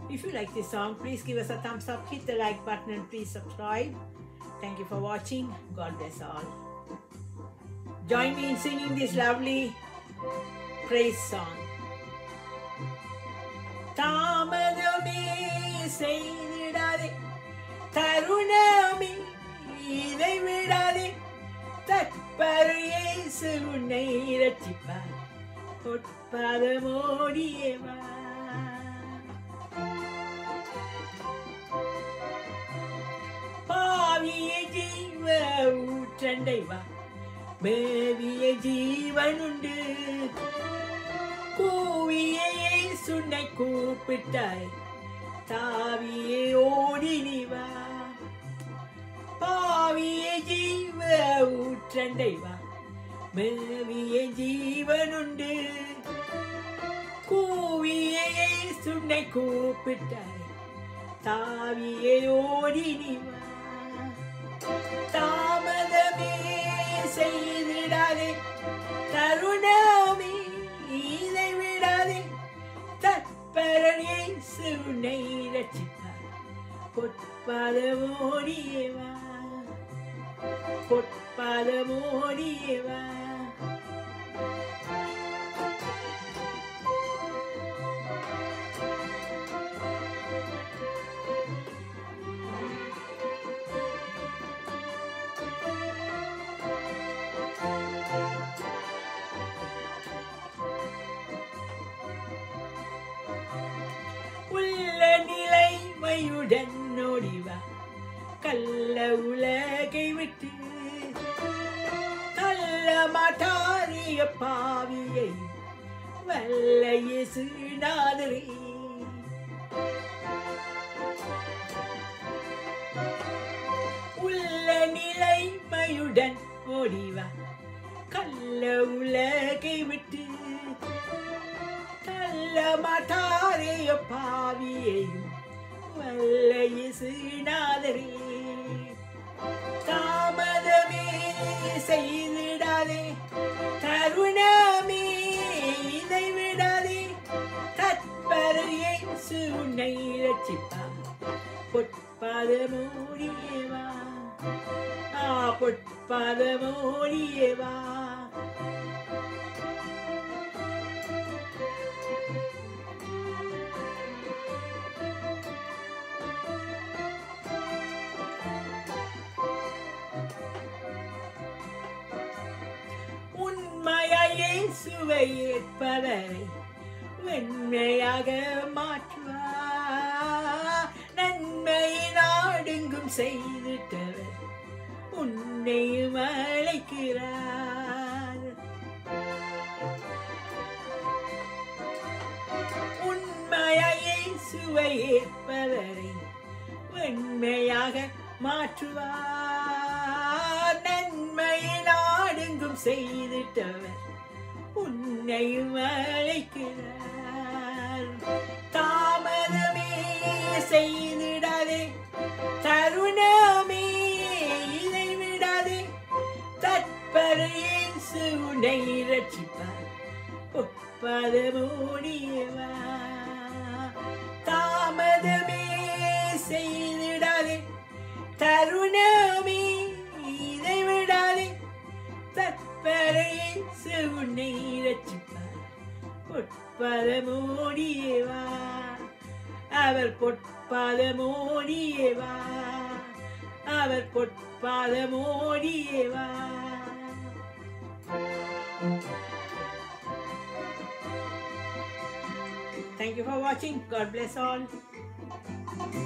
If you like this song, please give us a thumbs up, hit the like button, and please subscribe. Thank you for watching. God bless all. Join me in singing this lovely praise song. தாமதமே செய்திடாதே தருணமே இதை விடாதே தற்பறையை உன்னை ரட்சிப்பார் பொற்பதமோடியவா பாவிய ஜீவ ஊற்றண்டை வா மேவிய ஜீவனுண்டு கூவியை சுண்ணை கூப்பிட்டாய் தாவியே ஓடி நீ வா பாவிய ஜீவ ஊற்றண்டை வா மேவிய ஜீவனுண்டு கூவியை சுண்ணை கூப்பிட்டாய் தாவியே ஓடி நீ வா தாமதமே செய்திடாதே தருணமே இதை விடாதே தற்பரணியை சுனை ரட்சிப்பார் பொற்பதமோடியவா பொற்பதமோடியவா உள்ள நிலைமையுடன் நோடிவா கள்ள உலகை விட்டு கள்ள மாட்டாரிய பாவியை வல்ல இயேசு நாதரே உள்ள நிலைமையுடன் ஓடிவா கள்ள உலகை விட்டு கள்ள மாட்டாரேய பாவியையும் வல்ல இசுநாதரே தாமதமே செய்திடாதே தருணமே இதை விடாதே தற்பரையை சுனை ரட்சிப்பா பொற்பதமோடியவா ஆ பொற்பதமோடியவா உண்மையை சுவை ஏற்பவரை வெண்மையாக மாற்றுவார் நன்மை நாடுங்கும் செய்திட்டவர் உன்னையும் அழைக்கிறார் உண்மையை சுவை ஏற்பவரை வெண்மையாக மாற்றுவார் நன்மை நாடுங்கும் செய்திட்டவர் உன்னையும் அழைக்கிறார் தாமதமே செய்திடாதே தருணமே இதை விடாதே தற்பரையே உன்னை ரட்சிப்பார் ஒப்பதமோடியவா தாமதமே செய்திடாதே தருணமே இதை விடாதே தற்பரையை உன்னை ரட்சிப்பார் பொற்பதமோடியவா அவர் பொற்பதமோடியவா அவர் பொற்பதமோடியவா Thank you for watching. God bless all.